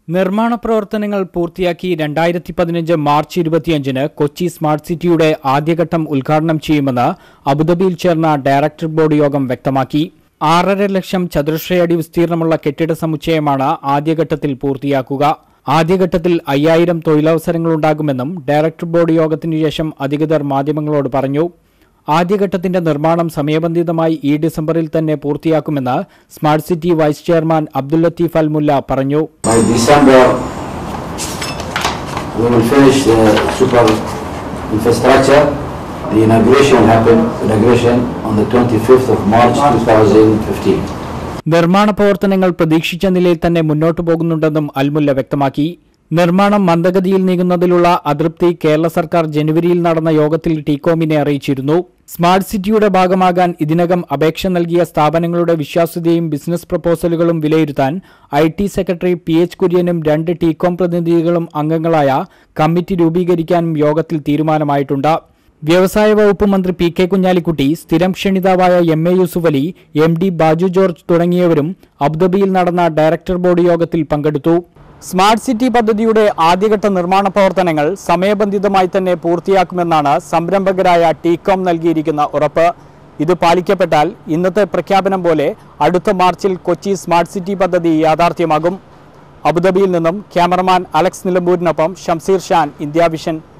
നിർമ്മാണ പ്രവർത്തനങ്ങൾ പൂർത്തിയാക്കി രണ്ടായിരത്തി പതിനഞ്ച് മാർച്ച് ഇരുപത്തിയഞ്ചിന് കൊച്ചി സ്മാർട്ട് സിറ്റിയുടെ ആദ്യഘട്ടം ഉദ്ഘാടനം ചെയ്യുമെന്ന് അബുദാബിയിൽ ചേർന്ന ഡയറക്ടർ ബോർഡ് യോഗം വ്യക്തമാക്കി ആറര ലക്ഷം ചതുരശ്രയടി വിസ്തീർണമുള്ള കെട്ടിട സമുച്ചയമാണ് ആദ്യഘട്ടത്തിൽ പൂർത്തിയാക്കുക ആദ്യഘട്ടത്തിൽ അയ്യായിരം തൊഴിലവസരങ്ങളുണ്ടാകുമെന്നും ഡയറക്ടർ ബോർഡ് യോഗത്തിനു ശേഷം അധികൃതർ മാധ്യമങ്ങളോട് പറഞ്ഞു ആദ്യഘട്ടത്തിന്റെ നിർമ്മാണം സമയബന്ധിതമായി ഈ ഡിസംബറിൽ തന്നെ പൂർത്തിയാക്കുമെന്ന് smart city vice chairman Abdul Latif Al Mulla പറഞ്ഞു By December, we will finish the super infrastructure. The inauguration will happen, inauguration on the 25th of March 2015. നിർമ്മാണ പ്രവർത്തനങ്ങൾ പ്രതീക്ഷിച്ച നിലയിൽ തന്നെ മുന്നോട്ടു പോകുന്നുണ്ടെന്നും അൽമുല്ല വ്യക്തമാക്കി നിർമ്മാണം മന്ദഗതിയിൽ നീങ്ങുന്നതിലുള്ള അതൃപ്തി കേരള സർക്കാർ ജനുവരിയിൽ നടന്ന യോഗത്തിൽ ടീകോമിനെ അറിയിച്ചിരുന്നു സ്മാർട്ട് സിറ്റിയുടെ ഭാഗമാകാൻ ഇതിനകം അപേക്ഷ നൽകിയ സ്ഥാപനങ്ങളുടെ വിശ്വാസ്യതയും ബിസിനസ് പ്രപ്പോസലുകളും വിലയിരുത്താൻ I T secretary P H കുര്യനും രണ്ട് ടീകോം പ്രതിനിധികളും അംഗങ്ങളായ കമ്മിറ്റി രൂപീകരിക്കാനും യോഗത്തിൽ തീരുമാനമായിട്ടുണ്ട് വ്യവസായ വകുപ്പ് മന്ത്രി പി കെ കുഞ്ഞാലിക്കുട്ടി സ്ഥിരം ക്ഷണിതാവായ M A Yusuff Ali M D Baju George തുടങ്ങിയവരും അബുദാബിയിൽ നടന്ന ഡയറക്ടർ ബോർഡ് യോഗത്തിൽ പങ്കെടുത്തു സ്മാർട്ട് സിറ്റി പദ്ധതിയുടെ ആദ്യഘട്ട നിർമ്മാണ പ്രവർത്തനങ്ങൾ സമയബന്ധിതമായി തന്നെ പൂർത്തിയാക്കുമെന്നാണ് സംരംഭകരായ ടീകോം നൽകിയിരിക്കുന്ന ഉറപ്പ് ഇത് പാലിക്കപ്പെട്ടാൽ ഇന്നത്തെ പ്രഖ്യാപനം പോലെ അടുത്ത മാർച്ചിൽ കൊച്ചി സ്മാർട്ട് സിറ്റി പദ്ധതി യാഥാർത്ഥ്യമാകും അബുദാബിയിൽ നിന്നും ക്യാമറമാൻ അലക്സ് നിലമ്പൂരിനൊപ്പം ഷംസീർ ഷാൻ ഇന്ത്യ വിഷൻ